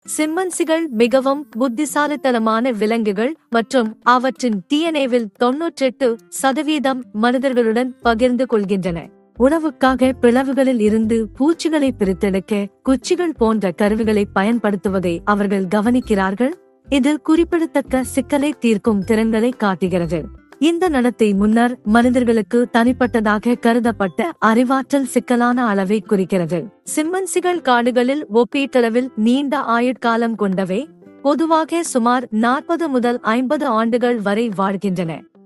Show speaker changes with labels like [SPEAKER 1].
[SPEAKER 1] சிம்மன்சிகள் மிகவும் புத்திசாலித்தனமான விலங்குகள் மற்றும் அவற்றின் டிஎன்ஏவில் தொன்னூற்றெட்டு சதவீதம் மனிதர்களுடன் பகிர்ந்து கொள்கின்றன உணவுக்காக பிளவுகளில் இருந்து பூச்சிகளை பிரித்தெடுக்க குச்சிகள் போன்ற கருவிகளை பயன்படுத்துவதை அவர்கள் கவனிக்கிறார்கள் இது குறிப்பிடத்தக்க சிக்கலை தீர்க்கும் திறன்களை காட்டுகிறது இந்த நடத்தை முன்னர் மனிதர்களுக்கு தனிப்பட்டதாக கருதப்பட்ட அறிவாற்றல் சிக்கலான அளவை குறிக்கிறது சிம்மன்சிகள் காடுகளில் ஒப்பீட்டளவில் நீண்ட ஆயுட்காலம் கொண்டவை பொதுவாக சுமார் நாற்பது முதல் ஐம்பது ஆண்டுகள் வரை வாழ்கின்றன